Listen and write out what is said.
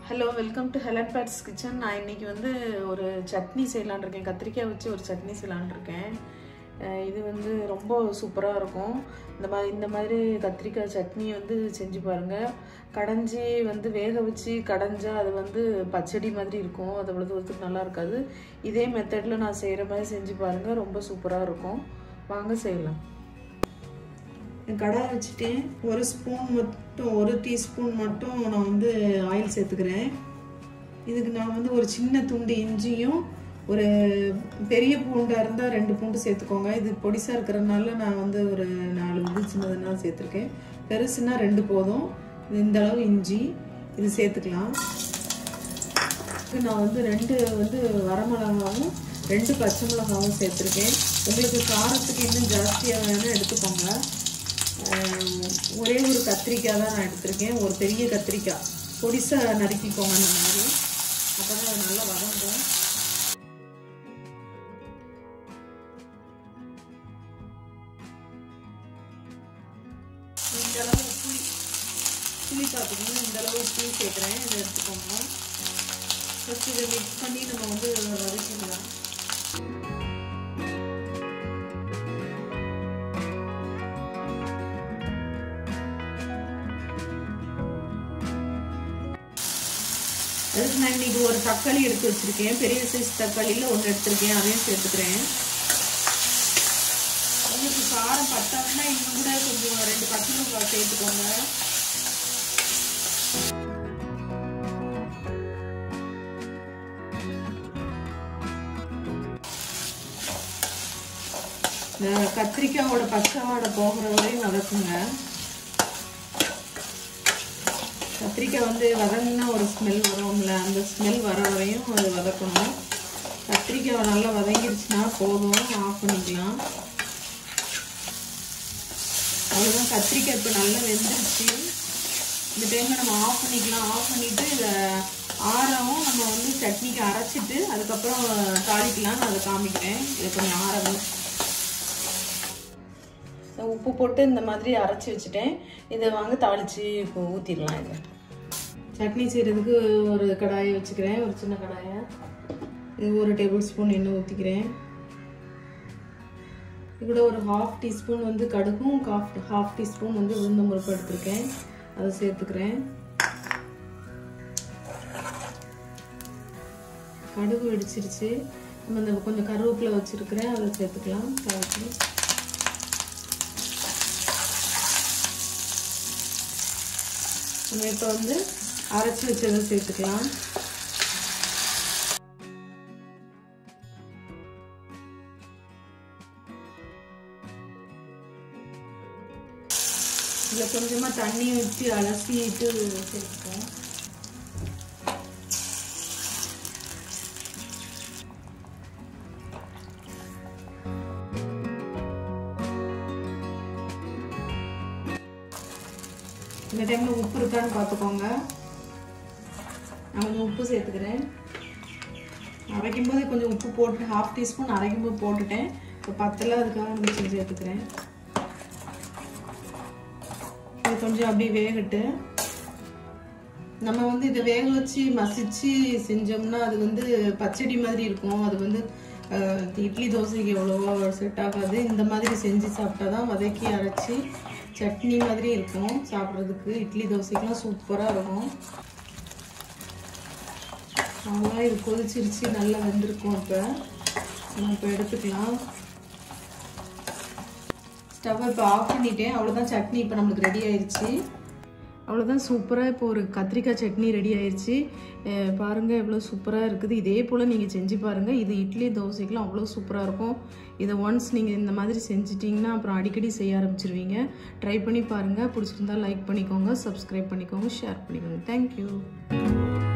hello welcome to Helen Bates kitchen நான் இன்னைக்கு வந்து ஒரு சட்னி செய்யலான் இருக்கேன் கத்திரிக்காய் வச்சு ஒரு சட்னி செய்யலான் இருக்கேன் அஹ் இது வந்து ரொம்ப சூப்பராக இருக்கும் இந்த மாதிரி இந்த மாதிரி கத்திரிக்காய் சட்னி வந்து செஞ்சு பாருங்கள் கடைஞ்சி வந்து வேக வச்சு கடைஞ்சா அது வந்து பச்சடி மாதிரி இருக்கும் அது அவ்வளோ தூரத்துக்கு நல்லா இருக்காது இதே மெத்தடில் நான் செய்கிற மாதிரி செஞ்சு பாருங்கள் ரொம்ப சூப்பராக இருக்கும் வாங்க செய்யலாம் கடாய் வச்சுட்டேன் ஒரு ஸ்பூன் மட்டும் ஒரு டீஸ்பூன் மட்டும் நான் வந்து ஆயில் சேர்த்துக்கிறேன் இதுக்கு நான் வந்து ஒரு சின்ன துண்டு இஞ்சியும் ஒரு பெரிய பூண்டாக இருந்தால் ரெண்டு பூண்டு சேர்த்துக்கோங்க இது பொடிசாக இருக்கிறதுனால நான் வந்து ஒரு நாலு இது சின்னதுனா சேர்த்துருக்கேன் பெருசுனா ரெண்டு போதும் இது இந்த அளவு இஞ்சி இது சேர்த்துக்கலாம் நான் வந்து ரெண்டு வந்து வரமிளகாவும் ரெண்டு பச்சை மிளகாவும் சேர்த்துருக்கேன் உங்களுக்கு காரத்துக்கு இன்னும் ஜாஸ்தியாக வேணும் எடுத்துக்கோங்க ஒரே ஒரு கத்திரிக்காய் தான் நான் எடுத்திருக்கேன் ஒரு பெரிய கத்திரிக்காய் பொடிசாக நறுக்கிக்கோங்க அந்த மாதிரி அப்போ தான் அது நல்லா வதங்கும் இந்த அளவு புளி புளி பார்த்துக்கணும் இந்த அளவு புளி சேர்க்குறேன் இதை எடுத்துக்கோங்க ஃபஸ்ட் இதை மிக்ஸ் பண்ணி நம்ம வந்து வதக்கிடலாம் அதுக்கு நான் இன்னைக்கு ஒரு தக்காளி எடுத்து வச்சிருக்கேன் பெரிய சைஸ் தக்காளியில் ஒன்று எடுத்திருக்கேன் அதையும் சேர்த்துக்கிறேன் உங்களுக்கு காரம் பத்தாதுன்னா இன்னும் கூட கொஞ்சம் ரெண்டு பச்சை மிளகாய் சேர்த்துக்கோங்க இந்த கத்திரிக்காயோட பச்சை வாடை போகிற வரையும் வதக்குங்க கத்திரிக்காய் வந்து வதங்கினா ஒரு ஸ்மெல் வரும்ல அந்த ஸ்மெல் வர வரையும் அது வதக்கணும் கத்திரிக்காய் நல்லா வதங்கிருச்சுன்னா போதும் ஆஃப் பண்ணிக்கலாம் அவ்வளோதான் கத்திரிக்காய் இப்போ நல்லா வெந்துருச்சு இந்த டைமில் நம்ம ஆஃப் பண்ணிக்கலாம் ஆஃப் பண்ணிவிட்டு இதை ஆறவும் நம்ம வந்து சட்னிக்கு அரைச்சிட்டு அதுக்கப்புறம் தாளிக்கலாம்னு அதை காமிக்கிறேன் இதை கொஞ்சம் ஆறவும் உப்பு போட்டு இந்த மாதிரி அரைச்சி வச்சுட்டேன் இதை வாங்க தாளித்து இப்போ ஊற்றிடலாம் இதை சட்னி செய்கிறதுக்கு ஒரு கடாயை வச்சுக்கிறேன் ஒரு சின்ன கடாயை இது ஒரு டேபிள் ஸ்பூன் எண்ணெய் ஊற்றிக்கிறேன் இது கூட ஒரு ஹாஃப் டீஸ்பூன் வந்து கடுகும் ஹாஃப் ஹாஃப் டீஸ்பூன் வந்து உளுந்த முறுப்பு எடுத்துருக்கேன் அதை சேர்த்துக்கிறேன் கடுகு வெடிச்சிருச்சு நம்ம இந்த கொஞ்சம் கருவேப்பிலை வச்சுருக்கிறேன் அதை சேர்த்துக்கலாம் தாளிச்சு நம்ம இப்போ வந்து அரைச்சி வச்சதை சேர்த்துக்கலாம் இதில் கொஞ்சமாக தண்ணி ஊற்றி அலசிட்டு சேர்த்துப்போம் இந்த டைமில் உப்பு இருக்கான்னு பார்த்துக்கோங்க நான் கொஞ்சம் உப்பு சேர்த்துக்கிறேன் அரைக்கும் போது கொஞ்சம் உப்பு போட்டு ஹாஃப் டீஸ்பூன் அரைக்கும் போது போட்டுட்டேன் இப்போ பத்தில் அதுக்காக மிச்சம் சேர்த்துக்கிறேன் இது கொஞ்சம் அப்படியே வேகட்டு நம்ம வந்து இதை வேக வச்சு மசிச்சு செஞ்சோம்னா அது வந்து பச்சடி மாதிரி இருக்கும் அது வந்து இட்லி தோசைக்கு எவ்வளோவா செட் ஆகாது இந்த மாதிரி செஞ்சு சாப்பிட்டா தான் வதக்கி அரைச்சி சட்னி மாதிரி இருக்கும் சாப்பிட்றதுக்கு இட்லி தோசைக்கெலாம் சூப்பராக இருக்கும் அவ்வளோ இது கொதிச்சிருச்சு நல்லா வெந்திருக்கும் இப்போ நம்ம இப்போ எடுத்துக்கலாம் ஸ்டவ்வை இப்போ ஆஃப் பண்ணிட்டேன் அவ்வளோதான் சட்னி இப்போ நம்மளுக்கு ரெடி ஆயிடுச்சு அவ்வளோதான் சூப்பராக இப்போ ஒரு கத்திரிக்காய் சட்னி ரெடி ஆயிடுச்சு பாருங்கள் எவ்வளோ சூப்பராக இருக்குது இதே போல் நீங்கள் செஞ்சு பாருங்கள் இது இட்லி தோசைக்கெலாம் அவ்வளோ சூப்பராக இருக்கும் இதை ஒன்ஸ் நீங்கள் இந்த மாதிரி செஞ்சிட்டிங்கன்னா அப்புறம் அடிக்கடி செய்ய ஆரம்பிச்சிருவீங்க ட்ரை பண்ணி பாருங்கள் பிடிச்சிருந்தா லைக் பண்ணிக்கோங்க சப்ஸ்கிரைப் பண்ணிக்கோங்க ஷேர் பண்ணிக்கோங்க தேங்க்யூ